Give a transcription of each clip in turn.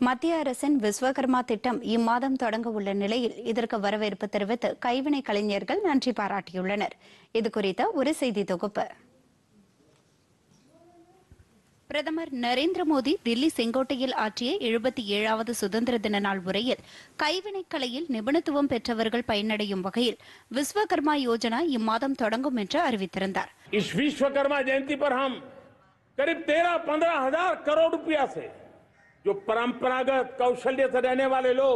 மத்திய அரசின் விஸ்வகர்மா திட்டம் இம்மாதம் தொடங்க உள்ள நிலையில் இதற்கு வரவேற்பு தெரிவித்து கைவினை கலைஞர்கள் நன்றி பாராட்டியுள்ளனர் இது குறித்த ஒரு செய்தி தொகுப்பு பிரதமர் நரேந்திர மோடி தில்லி செங்கோட்டையில் ஆற்றிய எழுபத்தி ஏழாவது சுதந்திர தின நாள் உரையில் கைவினைக் கலையில் நிபுணத்துவம் பெற்றவர்கள் பயனடையும் வகையில் விஸ்வகர்மா யோஜனா இம்மாதம் தொடங்கும் என்று அறிவித்திருந்தார் इस विश्वकर्मा जयंती पर हम करीब तेरह पंद्रह हजार करोड़ रुपया से जो परंपरागत कौशल्य से रहने वाले लोग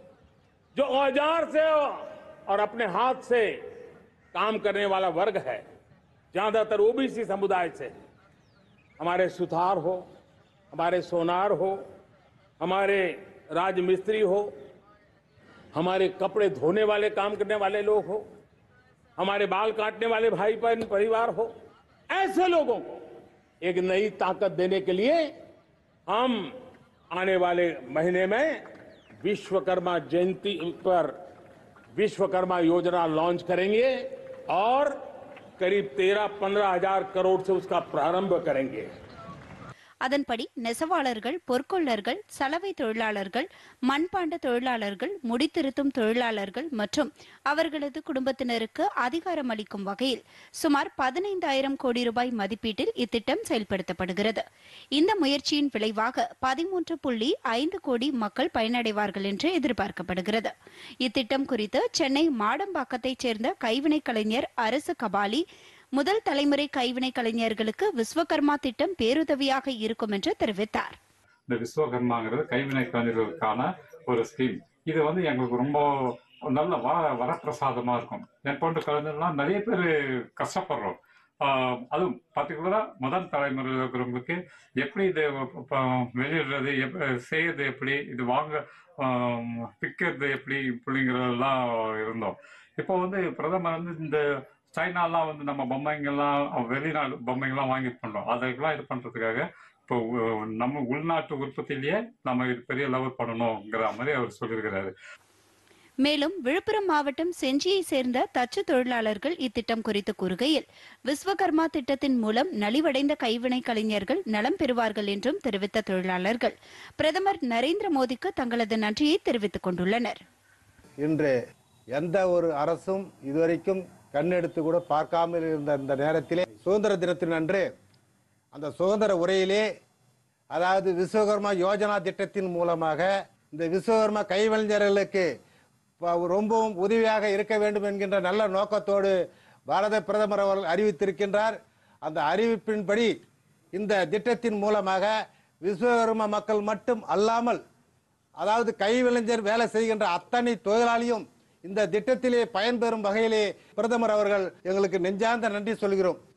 जो औजार से और अपने हाथ से काम करने वाला वर्ग है ज्यादातर ओबीसी समुदाय से हमारे सुथार हो हमारे सोनार हो हमारे राजमिस्त्री हो हमारे कपड़े धोने वाले काम करने वाले लोग हो हमारे बाल काटने वाले भाई बहन परिवार हो ऐसे लोगों को एक नई ताकत देने के लिए हम आने वाले महीने में विश्वकर्मा जयंती पर विश्वकर्मा योजना लॉन्च करेंगे और करीब तेरह पंद्रह हजार करोड़ से उसका प्रारंभ करेंगे அதன்படி நெசவாளர்கள் பொற்கொள்ளர்கள் சலவை தொழிலாளர்கள் மண்பாண்ட தொழிலாளர்கள் முடித்திருத்தும் தொழிலாளர்கள் மற்றும் அவர்களது குடும்பத்தினருக்கு அதிகாரம் அளிக்கும் வகையில் சுமார் பதினைந்தாயிரம் கோடி ரூபாய் மதிப்பீட்டில் இத்திட்டம் செயல்படுத்தப்படுகிறது இந்த முயற்சியின் விளைவாக பதிமூன்று புள்ளி ஐந்து கோடி மக்கள் பயனடைவார்கள் என்று எதிர்பார்க்கப்படுகிறது இத்திட்டம் குறித்து சென்னை மாடம்பாக்கத்தைச் சேர்ந்த கைவினைக் கலைஞர் அரசு கபாலி முதல் தலைமுறை கைவினை கலைஞர்களுக்கு விஸ்வகர்மா திட்டம் பேருதவியாக இருக்கும் என்று தெரிவித்தார் இந்த விஸ்வகர்மாங்கிறது கைவினை கலைஞர்களுக்கான ஒரு ஸ்கீம் இது வந்து எங்களுக்கு ரொம்ப நல்ல வர வரப்பிரசாதமா இருக்கும் என் போன்ற கலைஞர்லாம் நிறைய பேர் கஷ்டப்படுறோம் ஆஹ் அதுவும் பர்டிகுலரா முதல் தலைமுறையில் இருக்கிறவங்களுக்கு எப்படி இது இப்போ வெளியிடுறது எப் செய்யறது எப்படி இது வாங்க ஆஹ் விற்கிறது எப்படி இப்படிங்கிறதெல்லாம் இருந்தோம் இப்போ வந்து பிரதமர் வந்து இந்த சைனாலாம் வந்து நம்ம பொம்மைங்கெல்லாம் வெளிநாடு பொம்மைங்கெல்லாம் வாங்கி பண்றோம் அதெல்லாம் இது பண்றதுக்காக இப்போ உ- நம்ம உள்நாட்டு உற்பத்தியிலேயே நம்ம இது பெரிய லெவல் பண்ணணுங்கிற மாதிரி அவர் சொல்லியிருக்கிறாரு மேலும் விழுப்புரம் மாவட்டம் செஞ்சியை சேர்ந்த தச்சு தொழிலாளர்கள் இத்திட்டம் குறித்து கூறுகையில் விஸ்வகர்மா திட்டத்தின் மூலம் நலிவடைந்த கைவினை கலைஞர்கள் நலம் பெறுவார்கள் என்றும் தெரிவித்த தொழிலாளர்கள் பிரதமர் நரேந்திர மோடிக்கு தங்களது நன்றியை தெரிவித்துக் கொண்டுள்ளனர் இன்று எந்த ஒரு அரசும் இதுவரைக்கும் கண்ணெடுத்து கூட பார்க்காமல் இருந்த இந்த நேரத்திலே சுதந்திர தினத்தின் அன்று அந்த சுதந்திர உரையிலே அதாவது விஸ்வகர்மா யோஜனா திட்டத்தின் மூலமாக இந்த விஸ்வகர்மா கைவினைஞர்களுக்கு ப- ரொம்பவும் உதவியாக இருக்க வேண்டும் என்கின்ற நல்ல நோக்கத்தோடு பாரத பிரதமர் அவர்கள் அறிவித்திருக்கின்றார் அந்த அறிவிப்பின்படி இந்த திட்டத்தின் மூலமாக விஸ்வகர்மா மக்கள் மட்டும் அல்லாமல் அதாவது கைவிளைஞர் வேலை செய்கின்ற அத்தனை தொழிலாளியும் இந்த திட்டத்திலே பயன்பெறும் வகையிலே பிரதமர் அவர்கள் எங்களுக்கு நெஞ்சார்ந்த நன்றி சொல்கிறோம்